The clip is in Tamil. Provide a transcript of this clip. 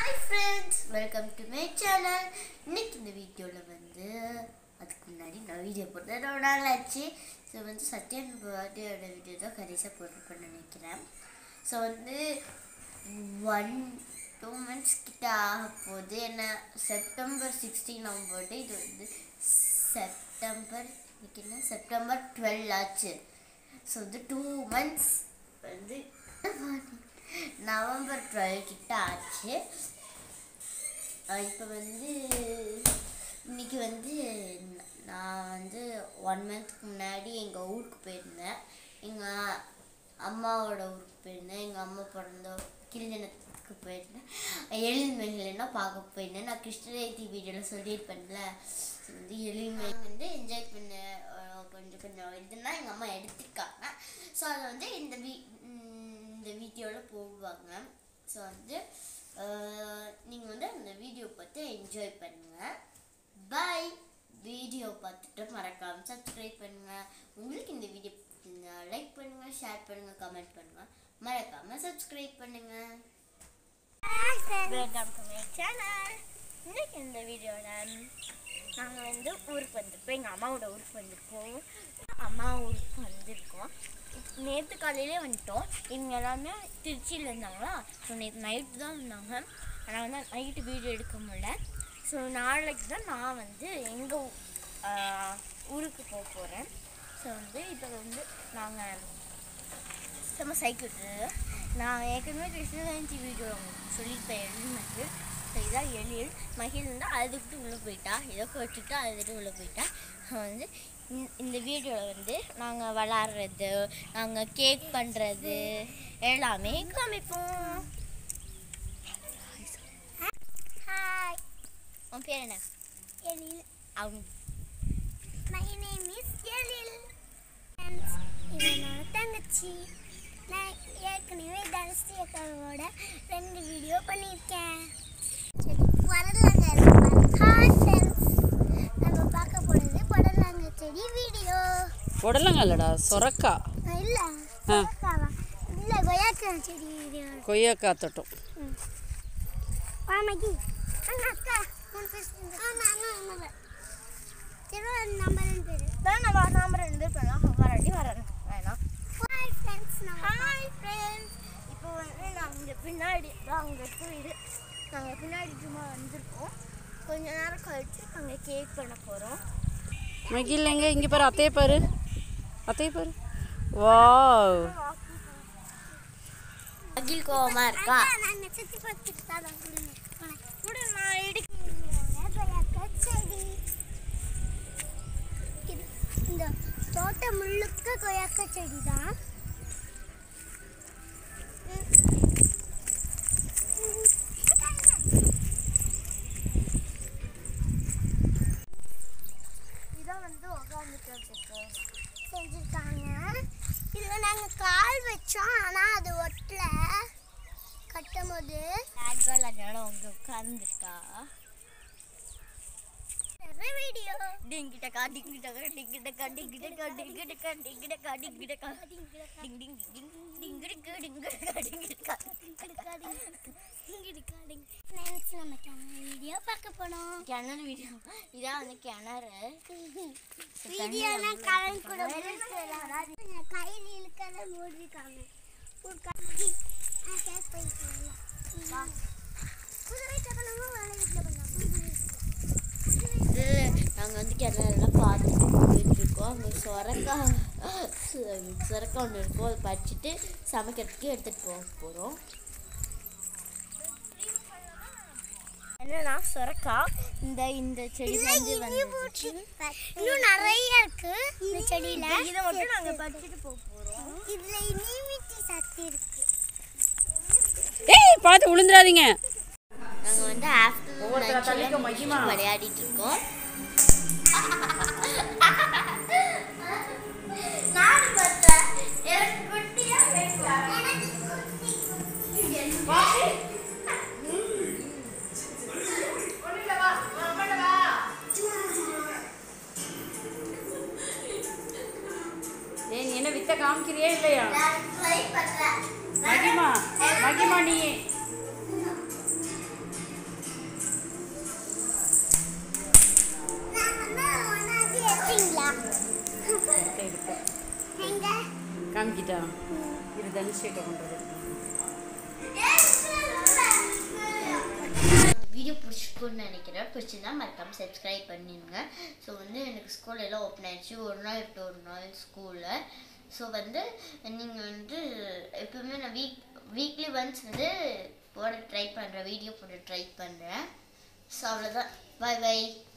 hi friends welcome to my channel இன்னைக்கு இந்த வீடியோவில் வந்து அதுக்கு முன்னாடி நான் வீடியோ போட்டு ரொம்ப நாள் ஆச்சு ஸோ வந்து சத்யன் பர்த்டேயோட வீடியோ தான் கடைசியாக போட்டுருப்பேன்னு நினைக்கிறேன் ஸோ வந்து ஒன் டூ மந்த்ஸ் கிட்ட ஆக போகுது என்ன செப்டம்பர் சிக்ஸ்டீன் ஆகும் பர்த்டே இது வந்து செப்டம்பர் இன்னைக்கு என்ன செப்டம்பர் டுவெல் ஆச்சு ஸோ வந்து டூ மந்த்ஸ் வந்து நவம்பர் டுவெல் கிட்ட ஆச்சு இப்போ வந்து இன்னைக்கு வந்து ந- நான் வந்து ஒன் மந்த்க்கு முன்னாடி எங்கள் ஊருக்கு போயிருந்தேன் எங்கள் அம்மாவோட ஊருக்கு போயிருந்தேன் எங்கள் அம்மா பிறந்த கிளிஞ்சனத்துக்கு போயிருந்தேன் எழில்மேலாம் பார்க்க போயிருந்தேன் நான் கிருஷ்ணஜெயந்தி வீடியோவில் சொல்லியிருப்பேன்ல ஸோ வந்து எழில்மே வந்து என்ஜாய் பண்ண அஹ், கொஞ்சம் கொஞ்சம் இதுனா எங்கள் அம்மா எடுத்துருக்காங்க ஸோ அதை வந்து இந்த வீ ம், இந்த வீடியோவில் போடுவாங்க ஸோ வந்து நீங்கள் வந்து அந்த வீடியோ பார்த்து என்ஜாய் பண்ணுங்கள் பாய் வீடியோ பார்த்துட்டு மறக்காமல் சப்ஸ்கிரைப் பண்ணுங்கள் உங்களுக்கு இந்த வீடியோ லைக் பண்ணுங்கள் ஷேர் பண்ணுங்கள் கமெண்ட் பண்ணுங்கள் மறக்காமல் சப்ஸ்கிரைப் பண்ணுங்கள் வெல்கம் டு மை சேனல் இன்னைக்கு இந்த வீடியோவில் நாங்கள் வந்து ஊருக்கு வந்திருப்போம் எங்கள் அம்மாவோட ஊருக்கு வந்திருக்கோம் அம்மா ஊருக்கு வந்திருக்கோம் நேற்று காலையிலே வந்துட்டோம் இவங்க எல்லாமே திருச்சியில் இருந்தாங்களா ஸோ நேற்று நைட்டு தான் வந்தாங்க ஆனால் வந்து நைட்டு வீடியோ எடுக்க முடியல ஸோ நாளைக்கு தான் நான் வந்து எங்கள் ஊருக்கு போக போகிறேன் ஸோ வந்து இப்போ வந்து நாங்கள் சும்மா சைக்கிள் நான் ஏற்கனவே கிருஷ்ணஜெயந்தி வீடியோ உங்களுக்கு சொல்லியிருப்பேன் எழில் மகிழ் ஸோ இதான் எழில் மகிழ் வந்து அழுதுகிட்டு உள்ளே போயிட்டா ஏதோ கோச்சிட்டு அழுதுட்டு உள்ளே போயிட்டா ஸோ வந்து இந்த- இந்த வீடியோவில் வந்து நாங்கள் விளாட்றது நாங்கள் கேக் பண்ணுறது எல்லாமே காமிப்போம் ஹாய் உன் பேர் என்ன எழில் அவங்க my name is Ezhil friends இது என்னோட தங்கச்சி நான் ஏற்கனவே தனுஷ்டி அக்காவோட ரெண்டு வீடியோ பண்ணியிருக்கேன் சரி புடலங்க ஹாய் ஃப்ரெண்ட்ஸ் நம்ம பார்க்க போகிறது புடலங்க செடி வீடியோ புடலங்கல்லடா சொரக்கா இல்லை சொரக்காவா இல்லை கொய்யாக்கா செடி வீடியோ கொய்யாக்கா தட்டம் வாமகி அண்ணா அக்கா மூணு பேர் ஆமாம் அண்ணா அண்ணா சரி நம்ம ரெண்டு பேர் தான் நம்ம நாம ரெண்டு பேர் பண்ணலாம் வராட்டி வரணும் வேணாம் ஹாய் ஃப்ரெண்ட்ஸ் நம்ம ஹாய் ஃப்ரெண்ட்ஸ் இப்போ வந்து நாங்கள் பின்னாடி தான் அங்கே இருக்க வீடு நாங்கள் பின்னாடி சும்மா வந்திருக்கோம் கொஞ்ச நேரம் கழிச்சு நாங்கள் கேக் பண்ண போகிறோம் மகிழ் எங்க இங்கே பாரு அத்தையை பாரு அத்தையை பாரு வாவ் அகில் கோவமாக இருக்கா நாங்கள் சுற்றி பார்த்துட்டு தான் கொடுங்க கூட நான் இடி கொய்யாக்கா செடி இது இந்த தோட்டம் முழுக்க கொய்யாக்கா செடி தான் இதான் வந்து உட்காந்துட்டு செஞ்சுருக்காங்க இதில் நாங்கள் கால் வச்சோம் ஆனால் அது ஒட்டல கட்டும் போது பேக்கள் அதனால அவங்க உட்காந்துருக்கா வீடியோ டிங்கிட்டக்கா டிங்கிட்டக்கா டிங்கிட்டக்கா டிங்கிட்டக்கா டிங்கிட்டக்கா டிங்கிட்டக்கா டிங்கிட்டக்கா டிங் டிங் டிங் டிங்கிடுக்கு டிங்கிடுக்கா டிங்கிடுக்கா ஃப்ரெண்ட்ஸ் நம்ம கேமரா வீடியோ பார்க்க போனோம் கிணறு வீடியோ இதான் வந்து கிணறு வீடியோனா கரண்ட் கூட கையில் இழுக்காத மூடிருக்காங்க ஒரு கட்டி கேஸ் போயிட்டு குதிரை சக்கரமும் வேலை வீட்டில் பண்ணாங்க நாங்கள் வந்து கிணறுலாம் பார்த்துட்டு போயிட்டு இருக்கோம் அங்கே சொரக்கா சொரக்கா ஒன்று இருக்கும் அதை பறிச்சுட்டு சமைக்கிறதுக்கு எடுத்துகிட்டு போக போகிறோம் என்னன்னா சொரக்கா இந்த இந்த செடி வந்து வந்து இன்னும் நிறைய இருக்கு இந்த செடியில இதை மட்டும் நாங்கள் பறிச்சுட்டு போக போகிறோம் இதுல இனிமிட்டி சக்தி இருக்கு ஏய் பார்த்து விழுந்துடாதீங்க நாங்கள் வந்து ஆஃப்டர்நூன் விளையாடிட்டு இருக்கோம் நானும் பார்த்தேன் எனக்கு குட்டியா ஏய் நீ என்ன வித்த காமிக்கிறியா இல்லையா நான் ட்ரை பண்றேன் மகிமா மகிமா நீ காமிக்கிட்டா இது தனுஷேட்டை கொண்டு வீடியோ பிடிச்சிருக்குன்னு நினைக்கிறேன் பிடிச்சிருந்தா மறக்காம சப்ஸ்கிரைப் பண்ணிடுங்க ஸோ வந்து எனக்கு ஸ்கூல் எல்லாம் ஓப்பன் ஆயிடுச்சு ஒரு நாள் விட்டு ஒரு நாள் ஸ்கூலில் ஸோ வந்து நீங்கள் வந்து எப்பவுமே நான் வீக் வீக்லி ஒன்ஸ் வந்து போட ட்ரை பண்ணுறேன் வீடியோ போட ட்ரை பண்ணுறேன் ஸோ அவ்வளோதான் பாய் பை